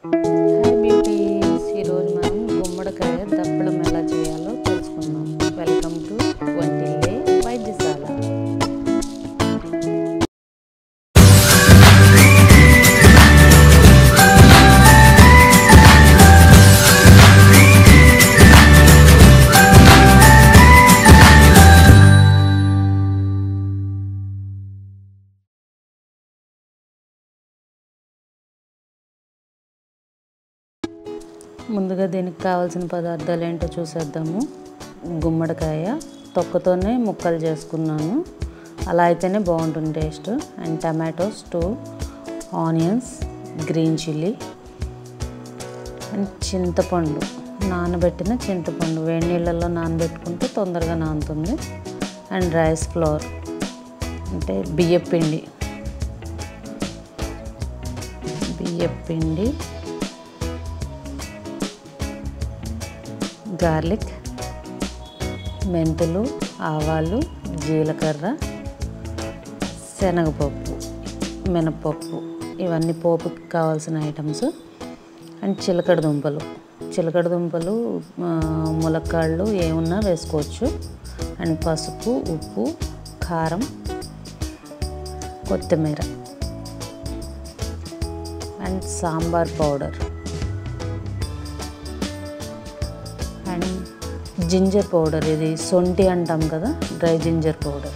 hi beauties ఈరోజు మనం గుమ్మడికాయ దప్పడం ఎలా చేయాలో తెలుసుకుందాం వెల్కమ్ టు వంటిల్లే వైద్యశాల ముందుగా దీనికి కావాల్సిన పదార్థాలు ఏంటో చూసేద్దాము గుమ్మడికాయ తొక్కతోనే ముక్కలు చేసుకున్నాను అలా అయితేనే బాగుంటుంది taste and tomatoes two onions green chilli and చింతపండు నానబెట్టిన చింతపండు వేడి నీళ్ళల్లో నానబెట్టుకుంటే తొందరగా నానుతుంది అండ్ రైస్ ఫ్లోర్ అంటే బియ్యం పిండి బియ్యం పిండి గార్లిక్ మెంతులు ఆవాలు జీలకర్ర శనగపప్పు మినపప్పు ఇవన్నీ పోపుకి కావాల్సిన ఐటమ్స్ అండ్ చిలకడ దుంపలు చిలకడ దుంపలు ఆ, ములక్కాళ్ళు ఏమున్నా వేసుకోవచ్చు అండ్ పసుపు ఉప్పు కారం కొత్తిమీర and sambar powder and ginger powder ఇది సొంటి అంటాం కదా డ్రై జింజర్ పౌడర్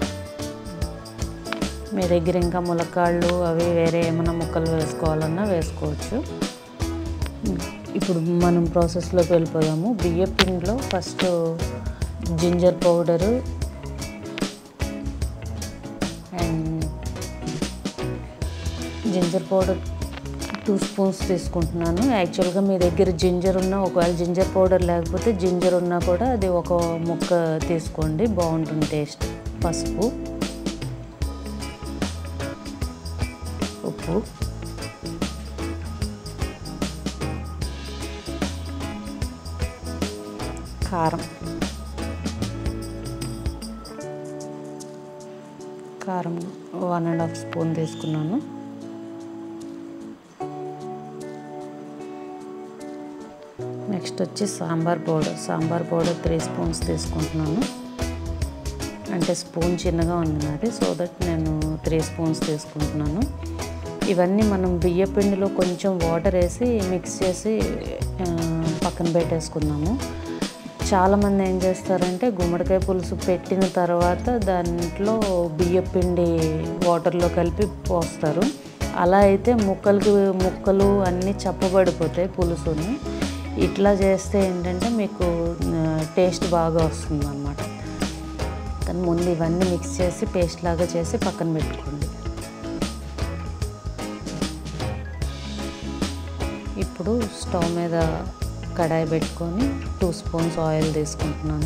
మీ దగ్గర ఇంకా ములక్కాళ్ళు అవి వేరే ఏమైనా ముక్కలు వేసుకోవాలన్నా వేసుకోవచ్చు ఇప్పుడు మనం ప్రాసెస్లోకి వెళ్ళిపోదాము బియ్య పిండిలో first ginger powder and ginger powder two spoons తీసుకుంటున్నాను యాక్చువల్గా మీ దగ్గర జింజర్ ఉన్నా ఒకవేళ జింజర్ పౌడర్ లేకపోతే జింజర్ ఉన్నా కూడా అది ఒక ముక్క తీసుకోండి బాగుంటుంది టేస్ట్ పసుపు ఉప్పు కారం కారం వన్ అండ్ హాఫ్ స్పూన్ తీసుకున్నాను నెక్స్ట్ వచ్చి sambar powder sambar powder three spoons తీసుకుంటున్నాను అంటే స్పూన్ చిన్నగా ఉంది నాది సో దట్ నేను త్రీ స్పూన్స్ తీసుకుంటున్నాను ఇవన్నీ మనం బియ్య పిండిలో కొంచెం వాటర్ వేసి మిక్స్ చేసి ఆ, పక్కన పెట్టేసుకున్నాము చాలామంది ఏం చేస్తారంటే గుమ్మడికాయ పులుసు పెట్టిన తర్వాత దాంట్లో బియ్య పిండి వాటర్లో కలిపి పోస్తారు అలా అయితే ముక్కలకి ముక్కలు అన్నీ చప్పబడిపోతాయి పులుసుని ఇట్లా చేస్తే ఏంటంటే మీకు టేస్ట్ బాగా వస్తుంది అన్నమాట కానీ ముందు ఇవన్నీ మిక్స్ చేసి పేస్ట్ లాగా చేసి పక్కన పెట్టుకోండి ఇప్పుడు స్టవ్ మీద కడాయి పెట్టుకొని టూ స్పూన్స్ ఆయిల్ తీసుకుంటున్నాను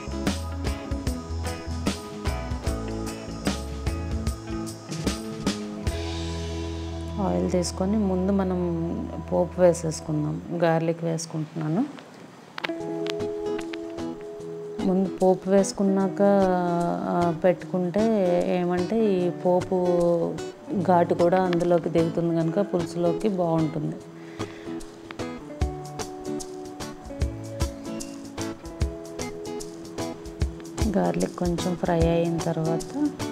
ఆయిల్ తీసుకొని ముందు మనం పోపు వేసేసుకుందాం గార్లిక్ వేసుకుంటున్నాను ముందు పోపు వేసుకున్నాక ఆ, పెట్టుకుంటే ఏమంటే ఈ పోపు ఘాటు కూడా అందులోకి దిగుతుంది కనుక పులుసులోకి బాగుంటుంది గార్లిక్ కొంచెం ఫ్రై అయిన తర్వాత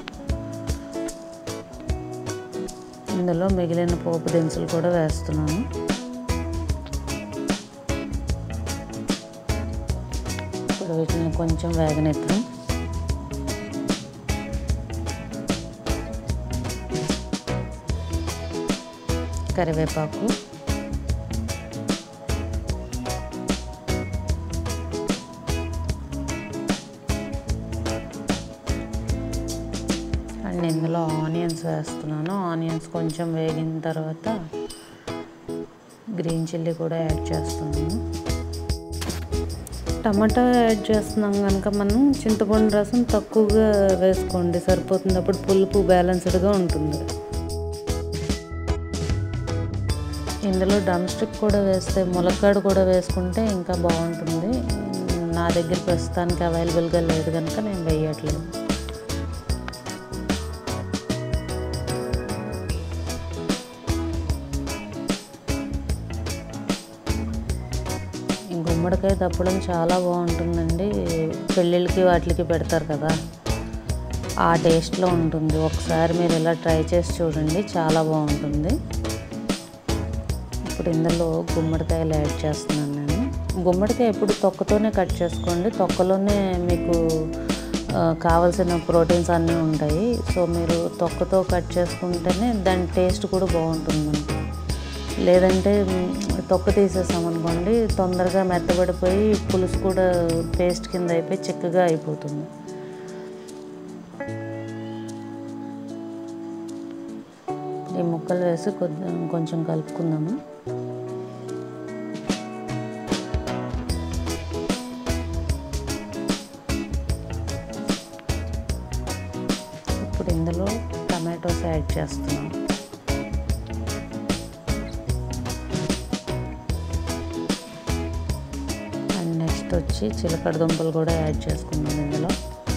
ఇందులో మిగిలిన పోపు దినుసులు కూడా వేస్తున్నాను ఇప్పుడు వీటిని కొంచెం వేగనిద్దాం కరివేపాకు అండ్ ఇందులో ఆనియన్స్ వేస్తున్నాను ఆనియన్స్ కొంచెం వేగిన తర్వాత గ్రీన్ చిల్లీ కూడా యాడ్ చేస్తున్నాను టమాటా యాడ్ చేస్తున్నాం కనుక మనం చింతపండు రసం తక్కువగా వేసుకోండి సరిపోతుంది అప్పుడు పులుపు బ్యాలెన్స్డ్గా ఉంటుంది ఇందులో డమ్ స్టిక్ కూడా వేస్తే ములక్కాడు కూడా వేసుకుంటే ఇంకా బాగుంటుంది నా దగ్గర ప్రస్తుతానికి అవైలబుల్గా లేదు కనుక నేను వేయట్లేదు గుమ్మడికాయ దప్పడం చాలా బాగుంటుందండి పెళ్ళిళ్ళకి వాటికి పెడతారు కదా ఆ టేస్ట్లో ఉంటుంది ఒకసారి మీరు ఇలా ట్రై చేసి చూడండి చాలా బాగుంటుంది ఇప్పుడు ఇందులో గుమ్మడికాయలు యాడ్ చేస్తున్నాను నేను గుమ్మడికాయ ఎప్పుడు తొక్కతోనే కట్ చేసుకోండి తొక్కలోనే మీకు ఆ, కావాల్సిన ప్రోటీన్స్ అన్నీ ఉంటాయి సో మీరు తొక్కతో కట్ చేసుకుంటేనే దాని టేస్ట్ కూడా బాగుంటుంది మనకి లేదంటే మ్, తొక్క తీసేసామనుకోండి తొందరగా మెత్తబడిపోయి పులుసు కూడా పేస్ట్ కింద అయిపోయి చిక్కగా అయిపోతుంది ఈ ముక్కలు వేసి కొద్ది కొంచెం కలుపుకుందాము ఇప్పుడు ఇందులో టమాటోస్ యాడ్ చేస్తున్నాం అండ్ నెక్స్ట్ వచ్చి చిలకడ దుంపలు కూడా యాడ్ చేసుకున్నాం ఇందులో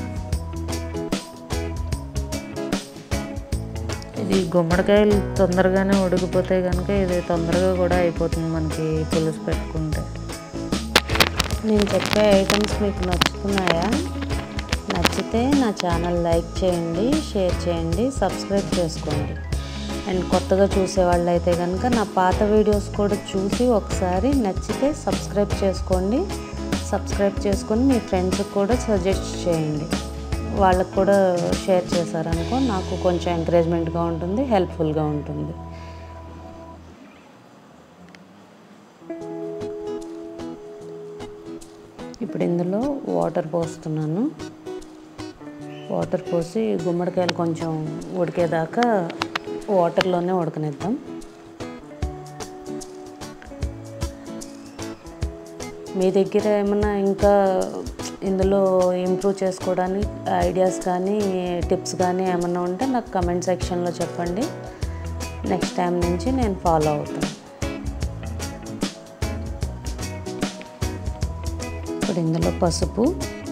ఇది గుమ్మడికాయలు తొందరగానే ఉడికిపోతాయి కనుక ఇది తొందరగా కూడా అయిపోతుంది మనకి పులుసు పెట్టుకుంటే నేను చెప్పే ఐటమ్స్ మీకు నచ్చుతున్నాయా నచ్చితే నా ఛానల్ లైక్ చేయండి షేర్ చేయండి సబ్స్క్రైబ్ చేసుకోండి అండ్ కొత్తగా చూసే వాళ్ళు అయితే కనుక నా పాత వీడియోస్ కూడా చూసి ఒకసారి నచ్చితే సబ్స్క్రైబ్ చేసుకోండి సబ్స్క్రైబ్ చేసుకొని మీ ఫ్రెండ్స్కి కూడా సజెస్ట్ చేయండి వాళ్ళకు కూడా షేర్ చేశారనుకో నాకు కొంచెం ఎంకరేజ్మెంట్గా ఉంటుంది హెల్ప్ఫుల్గా ఉంటుంది ఇప్పుడు ఇందులో వాటర్ పోస్తున్నాను వాటర్ పోసి గుమ్మడికాయలు కొంచెం ఉడికేదాకా వాటర్లోనే ఉడకనిద్దాం మీ దగ్గర ఏమైనా ఇంకా ఇందులో ఇంప్రూవ్ చేసుకోవడానికి ఐడియాస్ కానీ టిప్స్ కానీ ఏమైనా ఉంటే నాకు కమెంట్ సెక్షన్లో చెప్పండి నెక్స్ట్ టైం నుంచి నేను ఫాలో అవుతాను ఇప్పుడు ఇందులో పసుపు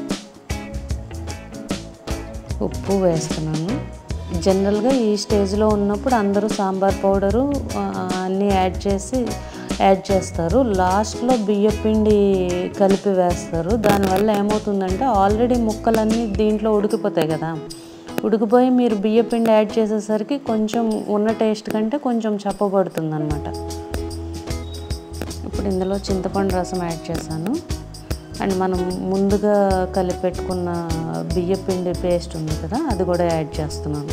ఉప్పు వేస్తున్నాను జనరల్గా ఈ స్టేజ్లో ఉన్నప్పుడు అందరూ సాంబార్ పౌడరు ఆ, అన్నీ యాడ్ చేసి యాడ్ చేస్తారు లాస్ట్లో బియ్య పిండి కలిపి వేస్తారు దానివల్ల ఏమవుతుందంటే ఆల్రెడీ ముక్కలన్నీ దీంట్లో ఉడికిపోతాయి కదా ఉడికిపోయి మీరు బియ్య పిండి యాడ్ చేసేసరికి కొంచెం ఉన్న టేస్ట్ కంటే కొంచెం చప్పబడుతుంది అనమాట ఇప్పుడు ఇందులో చింతపండు రసం యాడ్ చేశాను అండ్ మనం ముందుగా కలిపెట్టుకున్న బియ్య పిండి పేస్ట్ ఉంది కదా అది కూడా యాడ్ చేస్తున్నాను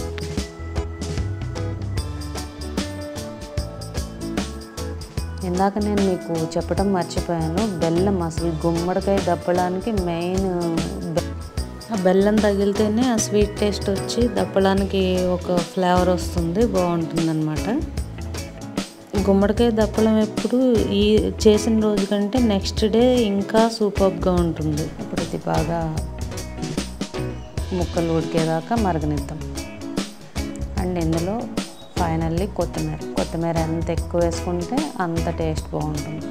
ఇందాక నేను మీకు చెప్పడం మర్చిపోయాను బెల్లం అసలు గుమ్మడికాయ దప్పడానికి మెయిన్ బె- ఆ బెల్లం తగిలితేనే ఆ స్వీట్ టేస్ట్ వచ్చి దప్పడానికి ఒక ఫ్లేవర్ వస్తుంది బాగుంటుంది గుమ్మడికాయ దప్పలం ఎప్పుడు ఈ చేసిన రోజు కంటే నెక్స్ట్ డే ఇంకా సూపర్గా ఉంటుంది ఇప్పుడు ఇది బాగా ముక్కలు ఉడికేదాకా మరగనిద్దాం అండ్ ఇందులో ఫైనల్లీ కొత్తిమీర కొత్తిమీర ఎంత ఎక్కువ వేసుకుంటే అంత టేస్ట్ బాగుంటుంది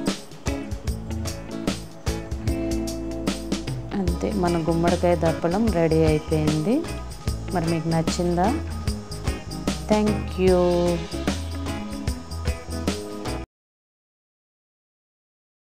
అంతే మన గుమ్మడికాయ దప్పలం రెడీ అయిపోయింది మరి మీకు నచ్చిందా థ్యాంక్ యూ